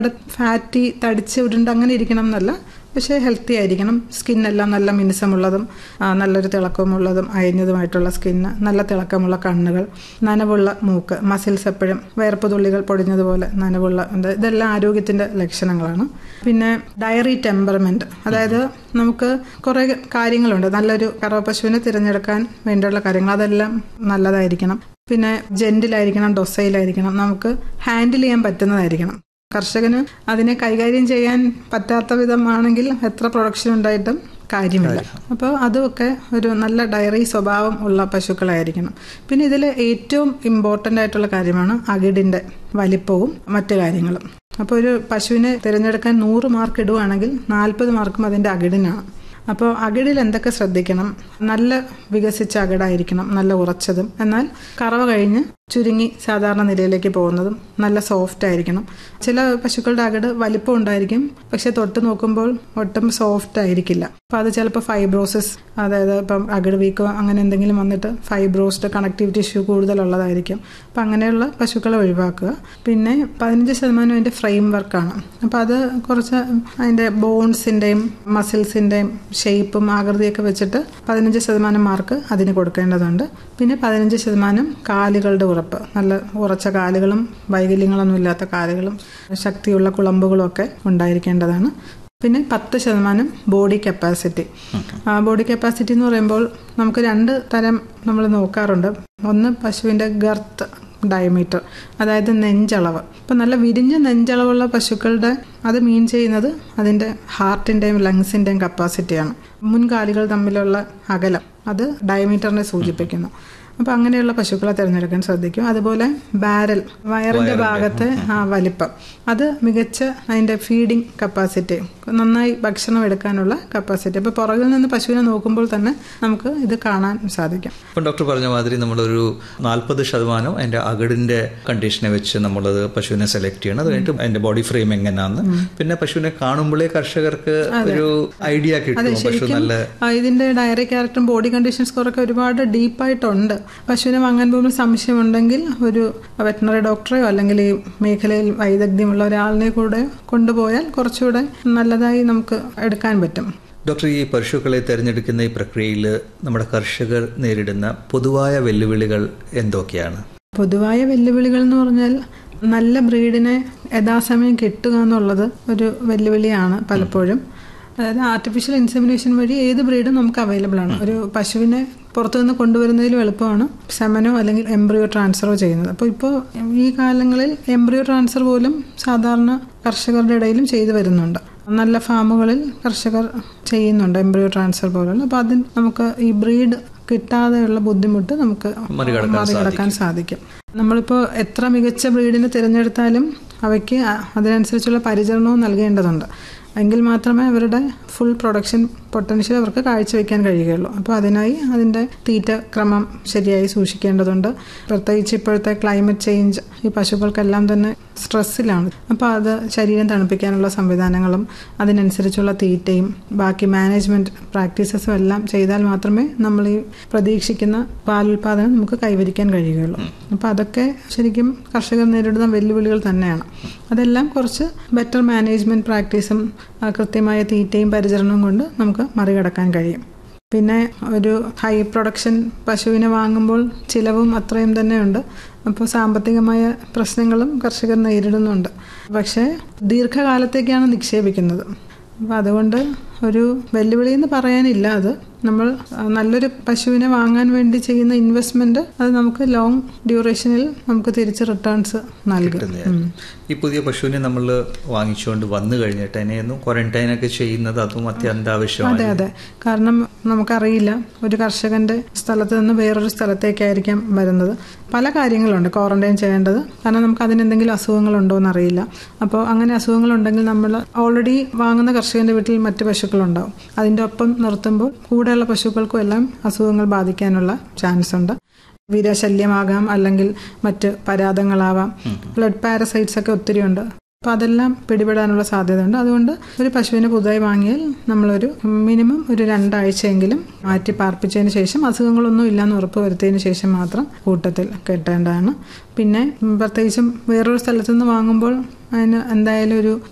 Fatty തടിച്ച് ഉരുണ്ട് അങ്ങനെ ഇരിക്കണം എന്നല്ല പക്ഷേ ഹെൽത്തി ആയിരിക്കണം സ്കിന്നെല്ലാം നല്ല മിനുസമുള്ളതും ആ, നല്ലൊരു തിളക്കമുള്ളതും അയഞ്ഞതുമായിട്ടുള്ള സ്കിന്ന് നല്ല തിളക്കമുള്ള കണ്ണുകൾ നനവുള്ള മൂക്ക് മസിൽസ് എപ്പോഴും വേർപ്പ് തുള്ളികൾ പൊടിഞ്ഞതുപോലെ നനവുള്ള ഇത് ഇതെല്ലാം ആരോഗ്യത്തിൻ്റെ ലക്ഷണങ്ങളാണ് പിന്നെ ഡയറി ടെമ്പർമെൻറ്റ് അതായത് നമുക്ക് കുറേ കാര്യങ്ങളുണ്ട് നല്ലൊരു കറവ പശുവിനെ തിരഞ്ഞെടുക്കാൻ വേണ്ടിയുള്ള കാര്യങ്ങൾ അതെല്ലാം നല്ലതായിരിക്കണം പിന്നെ ജെൻറ്റിലായിരിക്കണം ഡൊസയിലായിരിക്കണം നമുക്ക് ഹാൻഡിൽ ചെയ്യാൻ പറ്റുന്നതായിരിക്കണം കർഷകന് അതിനെ കൈകാര്യം ചെയ്യാൻ പറ്റാത്ത വിധമാണെങ്കിൽ എത്ര പ്രൊഡക്ഷൻ ഉണ്ടായിട്ടും കാര്യമില്ല അപ്പോൾ അതുമൊക്കെ ഒരു നല്ല ഡയറി സ്വഭാവം ഉള്ള പശുക്കളായിരിക്കണം പിന്നെ ഇതിൽ ഏറ്റവും ഇമ്പോർട്ടൻ്റ് ആയിട്ടുള്ള കാര്യമാണ് അകിടിൻ്റെ വലിപ്പവും മറ്റു കാര്യങ്ങളും അപ്പോൾ ഒരു പശുവിനെ തിരഞ്ഞെടുക്കാൻ നൂറ് മാർക്ക് ഇടുവാണെങ്കിൽ നാൽപ്പത് മാർക്കും അതിൻ്റെ അകിടിനാണ് അപ്പോൾ അകിടിൽ എന്തൊക്കെ ശ്രദ്ധിക്കണം നല്ല വികസിച്ച അകിടായിരിക്കണം നല്ല ഉറച്ചതും എന്നാൽ കറവ കഴിഞ്ഞ് ചുരുങ്ങി സാധാരണ നിലയിലേക്ക് പോകുന്നതും നല്ല സോഫ്റ്റ് ആയിരിക്കണം ചില പശുക്കളുടെ അകിട് വലിപ്പം ഉണ്ടായിരിക്കും പക്ഷെ തൊട്ട് നോക്കുമ്പോൾ ഒട്ടും സോഫ്റ്റ് ആയിരിക്കില്ല അപ്പം അത് ചിലപ്പോൾ ഫൈബ്രോസിസ് അതായത് ഇപ്പം അകിട് വീക്കോ അങ്ങനെ എന്തെങ്കിലും വന്നിട്ട് ഫൈബ്രോസ്ഡ് കണക്ടിവിറ്റി ഇഷ്യൂ കൂടുതലുള്ളതായിരിക്കും അപ്പം അങ്ങനെയുള്ള പശുക്കളെ ഒഴിവാക്കുക പിന്നെ പതിനഞ്ച് ശതമാനം അതിൻ്റെ ഫ്രെയിം വർക്കാണ് അപ്പം അത് കുറച്ച് അതിൻ്റെ ബോൺസിൻ്റെയും മസിൽസിൻ്റെയും ഷേപ്പും ആകൃതിയൊക്കെ വെച്ചിട്ട് പതിനഞ്ച് ശതമാനം മാർക്ക് അതിന് കൊടുക്കേണ്ടതുണ്ട് പിന്നെ പതിനഞ്ച് ശതമാനം കാലുകളുടെ ഉറപ്പ് നല്ല ഉറച്ച കാലുകളും വൈകല്യങ്ങളൊന്നും ഇല്ലാത്ത കാലുകളും ശക്തിയുള്ള കുളമ്പുകളും ഒക്കെ ഉണ്ടായിരിക്കേണ്ടതാണ് പിന്നെ പത്ത് ശതമാനം ബോഡി കപ്പാസിറ്റി ബോഡി കപ്പാസിറ്റി എന്ന് പറയുമ്പോൾ നമുക്ക് രണ്ട് തരം നമ്മൾ നോക്കാറുണ്ട് ഒന്ന് പശുവിൻ്റെ ഗർത്ത് ഡയമീറ്റർ അതായത് നെഞ്ചളവ് ഇപ്പം നല്ല വിരിഞ്ഞ നെഞ്ചളവുള്ള പശുക്കളുടെ അത് മീൻ ചെയ്യുന്നത് അതിൻ്റെ ഹാർട്ടിൻ്റെയും ലങ്സിൻ്റെയും കപ്പാസിറ്റിയാണ് മുൻകാലുകൾ തമ്മിലുള്ള അകലം അത് ഡയമീറ്ററിനെ സൂചിപ്പിക്കുന്നു അപ്പോൾ അങ്ങനെയുള്ള പശുക്കളെ തിരഞ്ഞെടുക്കാൻ ശ്രദ്ധിക്കും അതുപോലെ ബാരൽ വയറിൻ്റെ ഭാഗത്തെ ആ വലിപ്പം അത് മികച്ച അതിൻ്റെ ഫീഡിങ് കപ്പാസിറ്റി നന്നായി ഭക്ഷണം എടുക്കാനുള്ള കപ്പാസിറ്റി അപ്പോൾ പുറകിൽ നിന്ന് പശുവിനെ നോക്കുമ്പോൾ തന്നെ നമുക്ക് ഇത് കാണാൻ സാധിക്കും ഇപ്പം ഡോക്ടർ പറഞ്ഞ മാതിരി നമ്മളൊരു നാൽപ്പത് ശതമാനം അതിന്റെ അകടിന്റെ കണ്ടീഷനെ വെച്ച് നമ്മളത് പശുവിനെ സെലക്ട് ചെയ്യണം അത് കഴിഞ്ഞിട്ട് അതിന്റെ ബോഡി ഫ്രെയിം എങ്ങനെയാന്ന് പിന്നെ പശുവിനെ കാണുമ്പോഴേ കർഷകർക്ക് ഒരു ഐഡിയ കിട്ടും പശു നല്ല ആ, ഇതിന്റെ ഡയറി ക്യാരക്ടറും ബോഡി കണ്ടീഷൻ സ്കോറൊക്കെ ഒരുപാട് ഡീപ്പായിട്ടുണ്ട് പശുവിനെ വാങ്ങാൻ പോകുമ്പോൾ സംശയമുണ്ടെങ്കിൽ ഒരു വെറ്റിനറി ഡോക്ടറെയോ അല്ലെങ്കിൽ ഈ മേഖലയിൽ വൈദഗ്ധ്യമുള്ള ഒരാളിനെ കൂടെ കൊണ്ടുപോയാൽ കുറച്ചുകൂടെ നല്ലതായി നമുക്ക് എടുക്കാൻ പറ്റും ഡോക്ടർ ഈ പശുക്കളെ തിരഞ്ഞെടുക്കുന്ന ഈ പ്രക്രിയയിൽ നമ്മുടെ കർഷകർ നേരിടുന്ന പൊതുവായ വെല്ലുവിളികൾ എന്തൊക്കെയാണ് പൊതുവായ വെല്ലുവിളികൾ എന്ന് പറഞ്ഞാൽ നല്ല ബ്രീഡിനെ യഥാസമയം കിട്ടുക എന്നുള്ളത് ഒരു വെല്ലുവിളിയാണ് പലപ്പോഴും അതായത് ആർട്ടിഫിഷ്യൽ ഇൻസെമിനേഷൻ വഴി ഏത് ബ്രീഡും നമുക്ക് അവൈലബിൾ ആണ് ഒരു പശുവിനെ പുറത്തുനിന്ന് കൊണ്ടുവരുന്നതിലും എളുപ്പമാണ് സെമനോ അല്ലെങ്കിൽ എംബ്രിയോ ട്രാൻസ്ഫറോ ചെയ്യുന്നത് അപ്പോൾ ഇപ്പോൾ ഈ കാലങ്ങളിൽ എംബ്രിയോ ട്രാൻസ്ഫർ പോലും സാധാരണ കർഷകരുടെ ഇടയിലും ചെയ്തു വരുന്നുണ്ട് നല്ല ഫാമുകളിൽ കർഷകർ ചെയ്യുന്നുണ്ട് എംബ്രിയോ ട്രാൻസ്ഫർ പോലുള്ള അപ്പോൾ അതിന് നമുക്ക് ഈ ബ്രീഡ് കിട്ടാതെയുള്ള ബുദ്ധിമുട്ട് നമുക്ക് മറികടക്കാൻ മറികടക്കാൻ സാധിക്കും നമ്മളിപ്പോൾ എത്ര മികച്ച ബ്രീഡിനെ തിരഞ്ഞെടുത്താലും അവയ്ക്ക് അ- അതിനനുസരിച്ചുള്ള പരിചരണവും നൽകേണ്ടതുണ്ട് എങ്കിൽ മാത്രമേ അവരുടെ ഫുൾ പ്രൊഡക്ഷൻ പൊട്ടൻഷ്യൽ അവർക്ക് കാഴ്ചവെക്കാൻ കഴിയുകയുള്ളൂ അപ്പോൾ അതിനായി അതിൻ്റെ തീറ്റ ക്രമം ശരിയായി സൂക്ഷിക്കേണ്ടതുണ്ട് പ്രത്യേകിച്ച് ഇപ്പോഴത്തെ ക്ലൈമറ്റ് ചേഞ്ച് ഈ പശുക്കൾക്കെല്ലാം തന്നെ സ്ട്രെസ്സിലാണ് അപ്പോൾ അത് ശരീരം തണുപ്പിക്കാനുള്ള സംവിധാനങ്ങളും അതിനനുസരിച്ചുള്ള തീറ്റയും ബാക്കി മാനേജ്മെൻറ്റ് പ്രാക്ടീസസും എല്ലാം ചെയ്താൽ മാത്രമേ നമ്മൾ ഈ പ്രതീക്ഷിക്കുന്ന പാലുൽപാദനം നമുക്ക് കൈവരിക്കാൻ കഴിയുകയുള്ളൂ അപ്പോൾ അതൊക്കെ ശരിക്കും കർഷകർ നേരിടുന്ന വെല്ലുവിളികൾ തന്നെയാണ് അതെല്ലാം കുറച്ച് ബെറ്റർ മാനേജ്മെൻറ്റ് പ്രാക്ടീസും ആ, കൃത്യമായ തീറ്റയും പരിചരണവും കൊണ്ട് നമുക്ക് മറികടക്കാൻ കഴിയും പിന്നെ ഒരു ഹൈ പ്രൊഡക്ഷൻ പശുവിനെ വാങ്ങുമ്പോൾ ചിലവും അത്രയും തന്നെയുണ്ട് അപ്പോൾ സാമ്പത്തികമായ പ്രശ്നങ്ങളും കർഷകർ നേരിടുന്നുണ്ട് പക്ഷേ ദീർഘകാലത്തേക്കാണ് നിക്ഷേപിക്കുന്നത് അപ്പോൾ അതുകൊണ്ട് ഒരു വെല്ലുവിളി എന്ന് പറയാനില്ല അത് നമ്മൾ ആ, നല്ലൊരു പശുവിനെ വാങ്ങാൻ വേണ്ടി ചെയ്യുന്ന ഇൻവെസ്റ്റ്മെന്റ് അത് നമുക്ക് ലോങ് ഡ്യൂറേഷനിൽ നമുക്ക് തിരിച്ച് റിട്ടേൺസ് നൽകും ഉം. ഈ പുതിയ പശുവിനെ നമ്മൾ വാങ്ങിച്ചുകൊണ്ട് വന്നു കഴിഞ്ഞിട്ട് അതിനെയൊന്നും ക്വാറന്റൈൻ ഒക്കെ ചെയ്യുന്നത് അതും അത്യന്താവശ്യമാണ് അതെ അതെ കാരണം നമുക്കറിയില്ല ഒരു കർഷകന്റെ സ്ഥലത്ത് നിന്ന് വേറൊരു സ്ഥലത്തേക്കായിരിക്കാം വരുന്നത് പല കാര്യങ്ങളുണ്ട് ക്വാറന്റൈൻ ചെയ്യേണ്ടത് കാരണം നമുക്ക് അതിന് എന്തെങ്കിലും അസുഖങ്ങളുണ്ടോ എന്ന് അറിയില്ല അപ്പോൾ അങ്ങനെ അസുഖങ്ങളുണ്ടെങ്കിൽ നമ്മൾ ഓൾറെഡി വാങ്ങുന്ന കർഷകന്റെ വീട്ടിൽ മറ്റു പശുക്കളുണ്ടാവും അതിൻ്റെ ഒപ്പം നിർത്തുമ്പോൾ കൂടെയുള്ള പശുക്കൾക്കും എല്ലാം അസുഖങ്ങൾ ബാധിക്കാനുള്ള ചാൻസ് ഉണ്ട് വിരശല്യമാകാം അല്ലെങ്കിൽ മറ്റ് പരാതങ്ങളാവാം ബ്ലഡ് പാരസൈറ്റ്സ് ഒക്കെ ഒത്തിരി ഉണ്ട് അപ്പോൾ അതെല്ലാം പിടിപെടാനുള്ള സാധ്യതയുണ്ട് അതുകൊണ്ട് ഒരു പശുവിനെ പുതുതായി വാങ്ങിയാൽ നമ്മളൊരു മിനിമം ഒരു രണ്ടാഴ്ചയെങ്കിലും മാറ്റി പാർപ്പിച്ചതിന് ശേഷം അസുഖങ്ങളൊന്നും ഇല്ലാന്ന് ഉറപ്പ് വരുത്തിയതിന് ശേഷം മാത്രം കൂട്ടത്തിൽ കെട്ടേണ്ടതാണ് പിന്നെ ഉം, പ്രത്യേകിച്ചും വേറൊരു സ്ഥലത്തു നിന്ന് വാങ്ങുമ്പോൾ അതിന് എന്തായാലും ഒരു